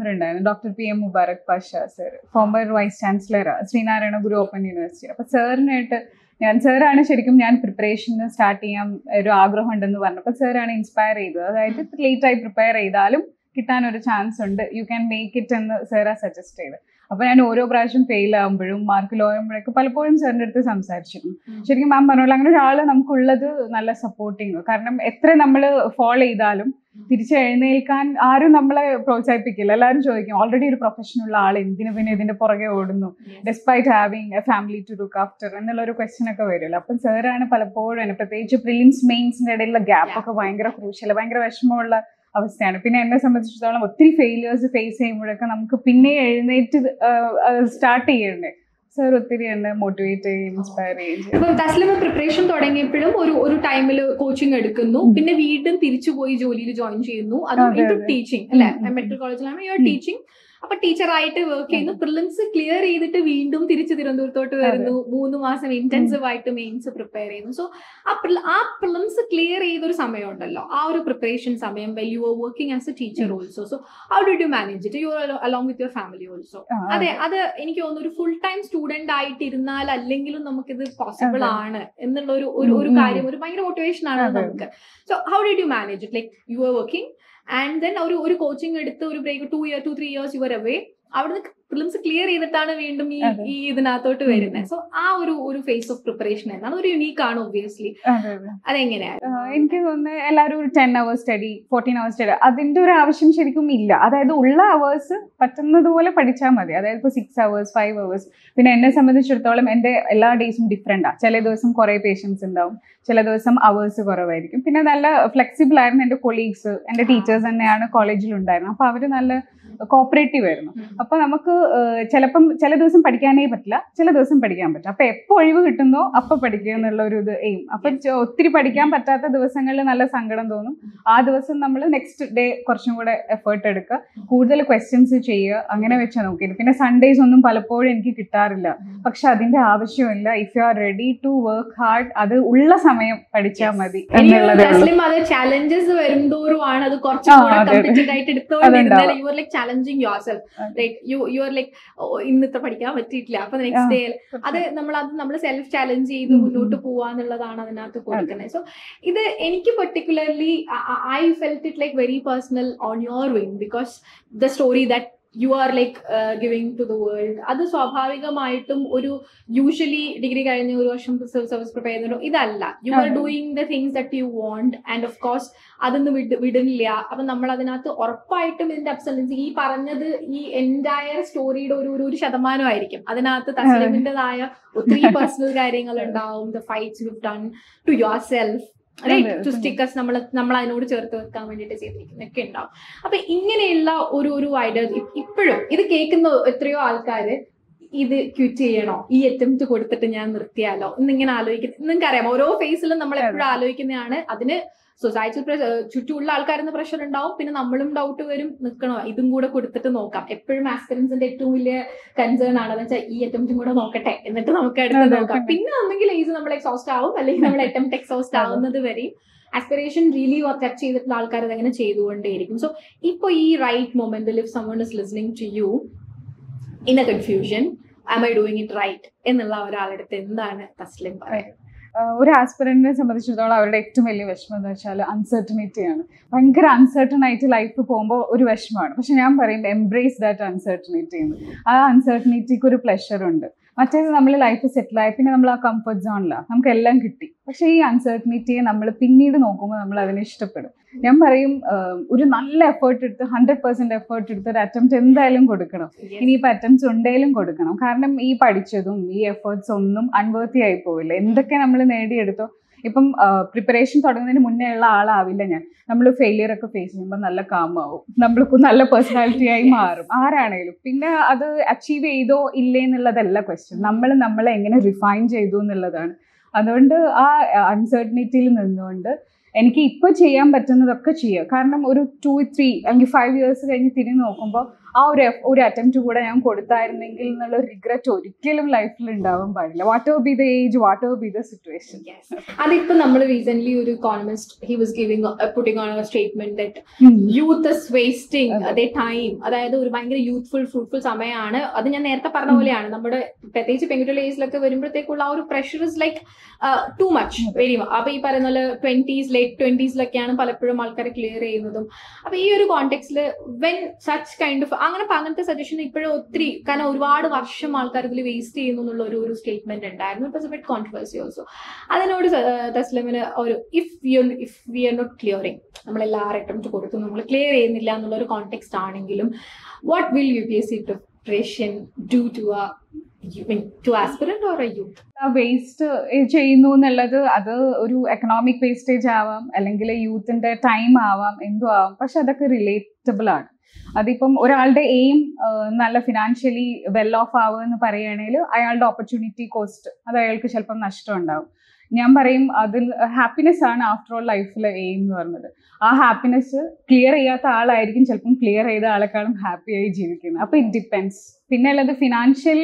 doctor P M Mubarak Pasha sir former vice chancellor Sreenarayana Guru Open University അപ്പൊ സാറിനായിട്ട് ഞാൻ സാറാണ് ശരിക്കും ഞാൻ പ്രിപ്പറേഷന് സ്റ്റാർട്ട് ചെയ്യാൻ ഒരു ആഗ്രഹം ഉണ്ടെന്ന് പറഞ്ഞപ്പോൾ സാറാണ് ഇൻസ്പയർ ചെയ്തത് അതായത് ലേറ്റ് ആയി പ്രിപ്പയർ ചെയ്താലും കിട്ടാൻ ഒരു ചാൻസ് ഉണ്ട് യു ക്യാൻ മേക്ക് ഇറ്റ് എന്ന് സാറാ സജസ്റ്റ് ചെയ്ത് അപ്പൊ ഞാൻ ഓരോ പ്രാവശ്യം ഫെയിൽ ആകുമ്പോഴും മാർക്ക് ലോ ആകുമ്പോഴൊക്കെ പലപ്പോഴും സാറിന്റെ അടുത്ത് സംസാരിച്ചിരുന്നു ശരിക്കും മാം പറഞ്ഞോളൂ അങ്ങനെ ഒരാള് നമുക്കുള്ളത് നല്ല സപ്പോർട്ടിങ് കാരണം എത്ര നമ്മൾ ഫോളോ ചെയ്താലും തിരിച്ച് എഴുന്നേൽക്കാൻ ആരും നമ്മളെ പ്രോത്സാഹിപ്പിക്കില്ല എല്ലാവരും ചോദിക്കും ഓൾറെഡി ഒരു പ്രൊഫഷനുള്ള ആൾ എന്തിനു പിന്നെ ഇതിന്റെ പുറകെ ഓടുന്നു despite having a family to look after എന്നുള്ള ഒരു ക്വസ്റ്റ്യൻ ഒക്കെ വരുമല്ലോ അപ്പം സാറാണ് പലപ്പോഴും എന്നെ പ്രത്യേകിച്ച് പ്രിലിംസ് മെയിൻസിന്റെ ഇടയിലുള്ള ഗ്യാപ്പ് ഒക്കെ ഭയങ്കര ക്രൂഷ്യൽ ഭയങ്കര വിഷമമുള്ള അവസ്ഥയാണ് പിന്നെ എന്നെ സംബന്ധിച്ചിടത്തോളം ഒത്തിരി ഫെയിലിയേഴ്സ് ഫേസ് ചെയ്യുമ്പോഴൊക്കെ നമുക്ക് പിന്നെ എഴുന്നേറ്റ് സ്റ്റാർട്ട് ചെയ്യണ്ടേ സാർ ഒത്തിരി എന്നെ മോട്ടിവേറ്റ് ചെയ്യും ഇൻസ്പയർ ചെയ്യും ഇപ്പൊ തസ്ലിമ പ്രിപ്പറേഷൻ തുടങ്ങിയപ്പോഴും ഒരു ഒരു ടൈമിൽ കോച്ചിങ് എടുക്കുന്നു ഉം. പിന്നെ വീണ്ടും തിരിച്ചു പോയി ജോലിയിൽ ജോയിൻ ചെയ്യുന്നു അതും അതെ, ഇൻടു അതെ. ടീച്ചിങ് അല്ലെ ഉം, ഉം, മെഡിക്കൽ കോളേജിലാണ് യുവർ ഉം. ടീച്ചിങ് അപ്പൊ ടീച്ചറായിട്ട് വർക്ക് ചെയ്യുന്നു പ്രിലിംസ് ക്ലിയർ ചെയ്തിട്ട് വീണ്ടും തിരിച്ച് തിരുവനന്തപുരത്തോട്ട് വരുന്നു മൂന്ന് മാസം ഇന്റൻസീവ് ആയിട്ട് മെയിൻസ് പ്രിപ്പയർ ചെയ്യുന്നു സോ ആ prel- ആ പ്രിലിംസ് ക്ലിയർ ചെയ്തൊരു സമയം ഉണ്ടല്ലോ ആ ഒരു പ്രിപ്പറേഷൻ സമയം well you are working as a teacher also so how did you manage it you along with your family also അതെ അത് എനിക്ക് തോന്നുന്നു ഒരു ഫുൾ ടൈം സ്റ്റുഡന്റ് ആയിട്ട് ഇരുന്നാൽ അല്ലെങ്കിലും നമുക്കിത് പോസിബിൾ അതെ. ആണ് എന്നുള്ള ഒരു ഒരു ഒരു ഉം, ഉം. കാര്യം ഒരു ഭയങ്കര മോട്ടിവേഷൻ ആണ് അതെ. നമുക്ക് so how did you manage it like you are working and then ഒരു ഒരു കോച്ചിങ് എടുത്ത് ഒരു break two year two three years your away അവിടുന്ന് പ്രിലിംസ് ക്ലിയർ ചെയ്തിട്ടാണ് വീണ്ടും ഈ അതെ. ഈ ഇതിനകത്തോട്ട് ഉം, വരുന്നത് സോ ആ ഒരു ഒരു ഫേസ് ഓഫ് പ്രിപ്പറേഷൻ എന്നാണ് ഒരു യുണീക്ക് ആണ് ഒബ്വിയസ്ലി അതെ അതെ അതെങ്ങനെയാണ് ആഹ് എനിക്ക് തോന്നുന്നത് എല്ലാവരും ഒരു ten hours study fourteen hours study അതിന്റെ ഒരു ആവശ്യം ശരിക്കും ഇല്ല അതായത് ഉള്ള അവേഴ്സ് പറ്റുന്നതുപോലെ പഠിച്ചാൽ മതി അതായത് ഇപ്പോൾ സിക്സ് അവേഴ്സ് ഫൈവ് അവേഴ്സ് പിന്നെ എന്നെ സംബന്ധിച്ചിടത്തോളം എൻ്റെ എല്ലാ ഡേയ്സും ഡിഫറെൻറ്റാണ് ചില ദിവസം കുറേ പേഷ്യൻസ് ഉണ്ടാവും ചില ദിവസം അവേഴ്സ് കുറവായിരിക്കും പിന്നെ നല്ല ഫ്ലെക്സിബിൾ ആയിരുന്നു എൻ്റെ കൊളീഗ്സ് എൻ്റെ ടീച്ചേഴ്സ് തന്നെയാണ് കോളേജിൽ ഉണ്ടായിരുന്നത് അപ്പോൾ അവർ നല്ല കോപ്പറേറ്റീവ് ആയിരുന്നു അപ്പൊ നമുക്ക് ഏഹ്, ചിലപ്പം ചില ദിവസം പഠിക്കാനേ പറ്റില്ല ചില ദിവസം പഠിക്കാൻ പറ്റും അപ്പൊ എപ്പോ ഒഴിവ് കിട്ടുന്നോ അപ്പൊ പഠിക്കുക എന്നുള്ള ഒരു ഇത് എയിം അപ്പൊ ചെ- ഒത്തിരി പഠിക്കാൻ പറ്റാത്ത ദിവസങ്ങളിൽ നല്ല സങ്കടം തോന്നും ആ ദിവസം നമ്മൾ നെക്സ്റ്റ് ഡേ കുറച്ചും കൂടെ എഫേർട്ട് എടുക്കുക കൂടുതൽ ക്വസ്റ്റ്യൻസ് ചെയ്യുക അങ്ങനെ വെച്ചാൽ നോക്കിയത് പിന്നെ സൺഡേസ് ഒന്നും പലപ്പോഴും എനിക്ക് കിട്ടാറില്ല പക്ഷെ അതിന്റെ ആവശ്യമില്ല if you are ready to work hard അത് ഉള്ള സമയം പഠിച്ചാൽ മതി എന്നുള്ളതേ ഉള്ളൂ തസ്ലിം അത് ചാലഞ്ചസ് വരുംതോറും ആണ് അത് ആ, കുറച്ചും കൂടെ അതെ, അതെ. കമ്പിറ്റഡ് ആയിട്ട് എടുത്തോണ്ടിരുന്നാൽ അതുണ്ടാവും. You are like challenging yourself അതെ. Like you you are like ഇന്ന് ഇത്ര പഠിക്കാൻ പറ്റിയിട്ടില്ല അപ്പൊ നെക്സ്റ്റ് ഡേ അത് നമ്മൾ അത് നമ്മൾ സെൽഫ് ചാലഞ്ച് ചെയ്ത് ഉം, ഉം. മുന്നോട്ട് പോവാന്നുള്ളതാണ് അതിനകത്ത് കൊടുക്കുന്നത് സോ ഇത് എനിക്ക് particularly I felt it like very personal on your wing because the story that you are like giving to the world അത് സ്വാഭാവികമായിട്ടും ഒരു യൂഷ്വലി ഡിഗ്രി കഴിഞ്ഞ ഒരു വർഷം സിവിൽ സർവീസ് പ്രിപ്പയർ ചെയ്യുന്നല്ലോ ഇതല്ല യു ആർ അതെ. Doing the things that you want and of course അതൊന്നും വിട് വിടുന്നില്ല അപ്പൊ നമ്മൾ അതിനകത്ത് ഉറപ്പായിട്ടും ഇതിന്റെ അബ്സലൻസ് ഈ പറഞ്ഞത് ഈ എൻറ്റയർ സ്റ്റോറിയുടെ ഒരു ഒരു- ഒരു ശതമാനമായിരിക്കും അതിനകത്ത് തസ്ലിമിന്റേതായ ഒത്തിരി പേഴ്സണൽ കാര്യങ്ങൾ ഉണ്ടാവും the fights you done to yourself right അതെ, ടു അതെ. സ്റ്റിക്കേഴ്സ് നമ്മൾ നമ്മൾ അതിനോട് ചേർത്ത് വെക്കാൻ വേണ്ടിയിട്ട് ചെയ്തിരിക്കുന്നൊക്കെ ഉണ്ടാവും അപ്പൊ ഇങ്ങനെയുള്ള ഒരു ഒരു ഐഡിയ ഇപ്പോഴും ഇത് കേൾക്കുന്ന എത്രയോ ആൾക്കാര് ഇത് ക്വിറ്റ് ചെയ്യണോ ഈ അറ്റംപ്റ്റ് കൊടുത്തിട്ട് ഞാൻ നിർത്തിയാലോ എന്നിങ്ങനെ ആലോചിക്കുന്നത് നിങ്ങൾക്ക് അറിയാം ഓരോ ഫേസിലും നമ്മൾ എപ്പോഴും ആലോചിക്കുന്നതാണ് അതിന് സൊസൈറ്റി ചുറ്റുമുള്ള ആൾക്കാരിന്ന് പ്രഷർ ഉണ്ടാവും പിന്നെ നമ്മളും ഡൗട്ട് വരും നിൽക്കണോ ഇതും കൂടെ കൊടുത്തിട്ട് നോക്കാം എപ്പോഴും ആസ്പിറൻസിന്റെ ഏറ്റവും വലിയ കൺസേൺ ആണ് എന്ന് വെച്ചാൽ ഈ അറ്റംപ്റ്റും കൂടെ നോക്കട്ടെ എന്നിട്ട് നമുക്ക് അടുത്ത് അതെ, നോക്കാം അതെ. പിന്നെ ഒന്നെങ്കിൽ ഏജ് നമ്മൾ എക്സോസ്റ്റ് ആവും അല്ലെങ്കിൽ നമ്മൾ അറ്റംപ്റ്റ് എക്സോസ്റ്റ് അതെ. ആവുന്നത് വരെയും ആസ്പിറേഷൻ റിയലി ടച്ച് ചെയ്തിട്ടുള്ള ആൾക്കാർ അതങ്ങനെ ചെയ്തുകൊണ്ടേയിരിക്കും സോ ഇപ്പൊ ഈ റൈറ്റ് മൊമെന്റിൽ if someone is listening to you in a confusion am I doing it right എന്നുള്ള ഒരാളെടുത്ത് എന്താണ് തസ്ലിം പറയുന്നത് ആഹ് ഒരു ആസ്പിറന്റിനെ സംബന്ധിച്ചിടത്തോളം അവരുടെ ഏറ്റവും വലിയ വിഷമം എന്ന് വെച്ചാൽ അൺസർട്ടനിറ്റിയാണ് ഭയങ്കര അൺസർട്ടൺ ആയിട്ട് ലൈഫ് പോകുമ്പോൾ ഒരു വിഷമമാണ് പക്ഷെ ഞാൻ പറയും എംബ്രേസ് ദാറ്റ് അൺസർട്ടനിറ്റി എന്ന് ആ അൺസർട്ടനിറ്റിക്ക് ഒരു പ്ലഷർ ഉണ്ട് മറ്റേത് നമ്മൾ ലൈഫ് സെറ്റിലായി പിന്നെ നമ്മൾ ആ കംഫർട്ട് സോണിലാണ് നമുക്ക് എല്ലാം കിട്ടി പക്ഷെ ഈ അൺസർട്ടനിറ്റിയെ നമ്മൾ പിന്നീട് നോക്കുമ്പോൾ നമ്മൾ അതിനെ ഇഷ്ടപ്പെടും ഞാൻ പറയും ആഹ് ഒരു നല്ല എഫേർട്ട് എടുത്ത് ഹൺഡ്രഡ് പെർസെന്റ് എഫേർട്ട് എടുത്ത് ഒരു അറ്റംപ്റ്റ് എന്തായാലും കൊടുക്കണം ഇനിയിപ്പോൾ അറ്റംപ്റ്റ്സ് ഉണ്ടെങ്കിലും കൊടുക്കണം കാരണം ഈ പഠിച്ചതും ഈ എഫേർട്സ് ഒന്നും അൺവർത്തി ആയി പോവില്ല എന്തൊക്കെ നമ്മൾ നേടിയെടുത്തോ ഇപ്പം പ്രിപ്പറേഷൻ തുടങ്ങുന്നതിന് മുന്നേ ഉള്ള ആളാവില്ല ഞാൻ നമ്മൾ ഫെയിലിയർ ഒക്കെ ഫേസ് ചെയ്യുമ്പോൾ നല്ല കാമാവും നമ്മൾക്ക് നല്ല പേഴ്സണാലിറ്റി ആയി മാറും ആരാണേലും പിന്നെ അത് അച്ചീവ് ചെയ്തോ ഇല്ലേ എന്നുള്ളതല്ല ക്വസ്റ്റ്യൻ നമ്മൾ നമ്മളെ എങ്ങനെ റിഫൈൻ ചെയ്തു എന്നുള്ളതാണ് അതുകൊണ്ട് ആ അൺസർട്ടനിറ്റിയിൽ നിന്നുകൊണ്ട് എനിക്ക് ഇപ്പോൾ ചെയ്യാൻ പറ്റുന്നതൊക്കെ ചെയ്യുക കാരണം ഒരു ടു ത്രീ അല്ലെങ്കിൽ ഫൈവ് ഇയേഴ്സ് കഴിഞ്ഞ് തിരിഞ്ഞ് നോക്കുമ്പോൾ ആ ഒരു eff- ഒരു അറ്റംപ്റ്റ് കൂടെ ഞാൻ കൊടുത്തായിരുന്നെങ്കിൽ എന്നുള്ള റിഗ്രറ്റ് ഒരിക്കലും ലൈഫിൽ ഉണ്ടാവാൻ പാടില്ല whatever be the age whatever be the situation അതിപ്പോ നമ്മൾ റീസെന്റ് ഒരു economist he was giving putting on statement that youth is wasting അതെ. അതേ ടൈം അതായത് ഒരു ഭയങ്കര യൂത്ത്ഫുൾ ഫ്രൂട്ട്ഫുൾ സമയമാണ് അത് ഞാൻ നേരത്തെ പറഞ്ഞ ഉം. പോലെയാണ് നമ്മുടെ പ്രത്യേകിച്ച് പെൺകുട്ടികളുടെ ഏജിലൊക്കെ വരുമ്പോഴത്തേക്കുള്ള ആ ഒരു pressure is like too much അതെ. വെരി അപ്പൊ ഈ പറയുന്ന പോലെ ട്വന്റീസ് ലേറ്റ് ട്വന്റീസിലൊക്കെയാണ് പലപ്പോഴും ആൾക്കാർ ക്ലിയർ ചെയ്യുന്നതും അപ്പൊ ഈ ഒരു കോണ്ടെക്സ്റ്റിൽ വെൻ സച്ച് കൈൻഡ് ഓഫ് അങ്ങനെ ഇപ്പൊ അങ്ങനത്തെ സജഷൻ ഇപ്പോഴും ഒത്തിരി കാരണം ഒരുപാട് വർഷം ആൾക്കാർ ഇതിൽ വേസ്റ്റ് ചെയ്യുന്നു എന്നുള്ള ഒരു ഒരു സ്റ്റേറ്റ്മെന്റ് ഉണ്ടായിരുന്നു it was a bit controversy also അതിനോട് സ- ഏഹ് തസ്ലിമിന് ഒരു if you if we are not clearing നമ്മൾ എല്ലാ അറ്റംപ്റ്റ് കൊടുത്തു നമ്മൾ ക്ലിയർ ചെയ്യുന്നില്ല എന്നുള്ള ഒരു കോണ്ടെക്സ്റ്റ് ആണെങ്കിലും what will U P S C preparation do to to aspirant or a youth waste ചെയ്യുന്നു എന്നുള്ളത് അത് ഒരു എക്കണോമിക് വേസ്റ്റേജ് ആവാം അല്ലെങ്കിൽ യൂത്തിന്റെ ടൈം ആവാം എന്തും ആവാം പക്ഷെ അതൊക്കെ റിലേറ്റബിൾ ആണ് അതിപ്പം ഒരാളുടെ എയിം നല്ല ഫിനാൻഷ്യലി വെൽ ഓഫ് ആവുക എന്ന് പറയുകയാണെങ്കിൽ അയാളുടെ ഓപ്പർച്യൂണിറ്റി കോസ്റ്റ് അത് അയാൾക്ക് ചിലപ്പം നഷ്ടം ഉണ്ടാവും ഞാൻ പറയും അതിൽ ഹാപ്പിനെസ് ആണ് ആഫ്റ്റർ ഓൾ ലൈഫിലെ എയിം എന്ന് പറയുന്നത് ആ ഹാപ്പിനെസ് ക്ലിയർ ചെയ്യാത്ത ആളായിരിക്കും ചിലപ്പം ക്ലിയർ ചെയ്ത ആളെക്കാളും ഹാപ്പിയായി ജീവിക്കുന്നത് അപ്പോൾ ഇറ്റ് ഡിപ്പെൻസ് പിന്നെ ഉള്ളത് ഫിനാൻഷ്യൽ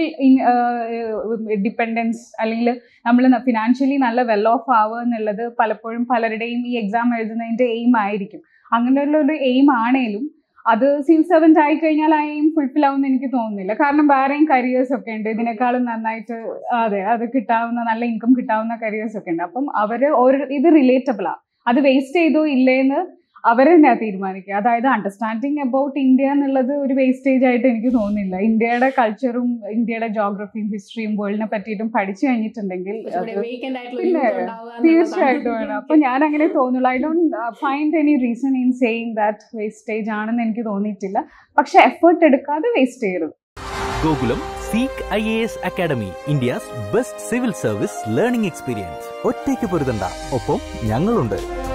ഡിപ്പെൻഡൻസ് അല്ലെങ്കിൽ നമ്മൾ ഫിനാൻഷ്യലി നല്ല വെൽ ഓഫ് ആവുക എന്നുള്ളത് പലപ്പോഴും പലരുടെയും ഈ എക്സാം എഴുതുന്നതിന്റെ എയിം ആയിരിക്കും അങ്ങനെയുള്ള ഒരു എയിം ആണേലും അത് സിവിൽ സർവൻറ്റ് ആയി കഴിഞ്ഞാൽ ആ എയിം ഫുൾഫിൽ ആവുമെന്ന് എനിക്ക് തോന്നുന്നില്ല കാരണം വേറെയും കരിയേഴ്സ് ഒക്കെ ഉണ്ട് ഇതിനേക്കാളും നന്നായിട്ട് അതെ അത് കിട്ടാവുന്ന നല്ല ഇൻകം കിട്ടാവുന്ന കരിയേഴ്സ് ഒക്കെ ഉണ്ട് അപ്പം അവർ ഓരോ ഇത് റിലേറ്റബിളാ അത് വേസ്റ്റ് ചെയ്തോ ഇല്ലേന്ന് അവർ തന്നെ തീരുമാനിക്കുക അതായത് അണ്ടർസ്റ്റാൻഡിങ് അബൌട്ട് ഇന്ത്യ എന്നുള്ളത് ഒരു വേസ്റ്റേജ് ആയിട്ട് എനിക്ക് തോന്നുന്നില്ല ഇന്ത്യയുടെ കൾച്ചറും ഇന്ത്യയുടെ ജോഗ്രഫിയും ഹിസ്റ്ററിയും വേൾഡിനെ പറ്റിയിട്ടും പഠിച്ചു കഴിഞ്ഞിട്ടുണ്ടെങ്കിൽ അത് വേക്കന്റ് ആയിട്ടുള്ള പിന്നെ, youth ഉണ്ടാവുക തീർച്ചയായിട്ടും വേണം എന്നുള്ളതാണ്. അപ്പൊ ഞാൻ അങ്ങനെ തോന്നുള്ളൂ I don't find any reason in saying that wastage ആണെന്ന് എനിക്ക് തോന്നിയിട്ടില്ല പക്ഷെ എഫേർട്ട് എടുക്കാതെ വേസ്റ്റ് ചെയ്യരുത് Gokulam seek I A S academy India's best civil service learning experience ഒറ്റയ്ക്ക് പൊരുതണ്ട ഒപ്പം ഞങ്ങളുണ്ട്